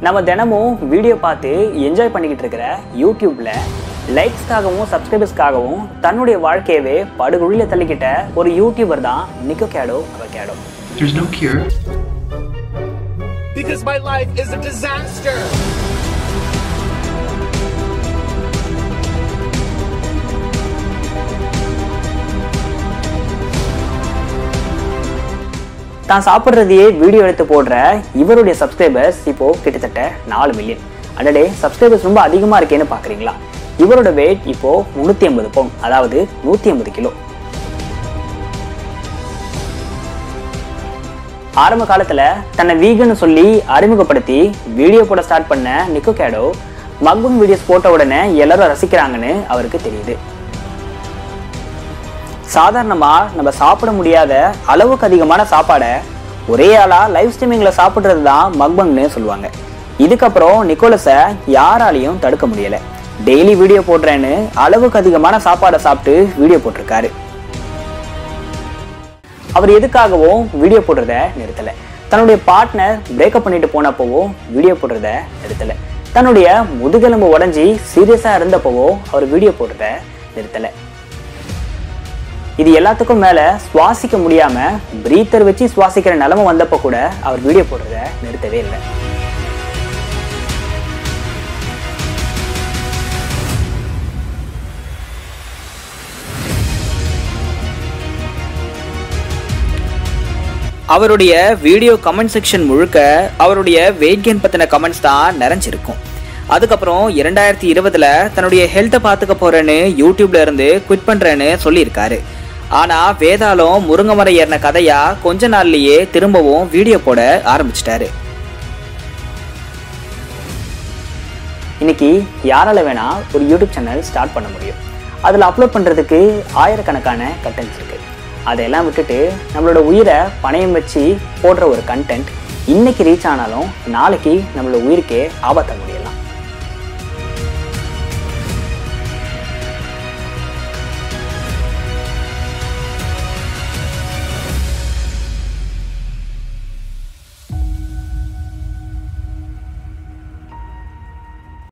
நம்ம தினமும் வீடியோ பார்த்து என்ஜாய் பண்ணிக்கிட்டு இருக்கிற யூடியூப்ல லைக்ஸ்க்காகவும் சப்ஸ்கிரைபர்ஸ்க்காகவும் தன்னுடைய வாழ்க்கையவே படுகுழியில தள்ளிக்கிட்ட ஒரு யூடியூபர் தான் Nikocado Avocado There's no cure. Because my life is a disaster. தான் சாப்பிட்றதையே வீடியோ எடுத்து போடுற இவருடைய சப்ஸ்கிரைபர்ஸ் இப்போ கிட்டத்தட்ட நாலு மில்லியன் அடடே சப்ஸ்கிரைபர்ஸ் ரொம்ப அதிகமா இருக்கேன்னு பாக்குறீங்களா இவரோட வெயிட் இப்போ முன்னூத்தி ஐம்பது பவுண்ட் அதாவது நூத்தி ஐம்பது கிலோ ஆரம்ப காலத்துல தன்னை வீகன்னு சொல்லி அறிமுகப்படுத்தி வீடியோ போட ஸ்டார்ட் பண்ண நிக்கோ கேடோ மக்புங் வீடியோஸ் போட்ட உடனே எல்லாரும் ரசிக்கிறாங்கன்னு அவருக்கு தெரியுது சாதாரணமா நம்ம சாப்பிட முடியாத அளவுக்கு அதிகமான சாப்பாடை ஒரே ஆளா லைவ் ஸ்ட்ரீமிங்ல சாப்பிடுறது தான் மக்பங்னு சொல்லுவாங்க இதுக்கப்புறம் நிக்கோலஸை யாராலையும் தடுக்க முடியல டெய்லி வீடியோ போடுறேன்னு அளவுக்கு அதிகமான சாப்பாடை சாப்பிட்டு வீடியோ போட்டிருக்காரு அவர் எதுக்காகவும் வீடியோ போடுறத நிறுத்தல தன்னுடைய பார்ட்னர் பிரேக்கப் பண்ணிட்டு போனப்போவோ வீடியோ போடுறத நிறுத்தல தன்னுடைய முதுகெலும்பு உடைஞ்சி சீரியஸா இருந்தப்பவோ அவர் வீடியோ போடுறத நிறுத்தல இது எல்லாத்துக்கும் மேல சுவாசிக்க முடியாம பிரீத்தர் வச்சு சுவாசிக்கிற நிலைமை வந்தப்ப கூட அவர் வீடியோ போடுறத நிறுத்தவே இல்லை அவருடைய வீடியோ கமெண்ட் செக்ஷன் முழுக்க அவருடைய வெயிட் கெயின் பத்தின கமெண்ட்ஸ் தான் நிறைஞ்சிருக்கும் அதுக்கப்புறம் இரண்டாயிரத்தி இருபதுல தன்னுடைய ஹெல்த்தை பார்த்துக்க போறேன்னு யூடியூப்ல இருந்து குவிட் பண்றேன்னு சொல்லியிருக்காரு ஆனா வேதாளம் முருங்கை மரம் ஏறின கதையா கொஞ்ச நாள்லயே திரும்பவும் வீடியோ போட ஆரம்பிச்சிட்டாரு இன்னைக்கு யாரால வேணா ஒரு யூடியூப் சேனல் ஸ்டார்ட் பண்ண முடியும் அதில் அப்லோட் பண்ணுறதுக்கு ஆயிரக்கணக்கான கண்டென்ட்ஸ் இருக்கு அதையெல்லாம் விட்டுட்டு நம்மளோட உயிரை பணயம் வச்சு போடுற ஒரு கண்டென்ட் இன்னைக்கு ரீச் ஆனாலும் நாளைக்கு நம்மளோட உயிருக்கே ஆபத்த முடியல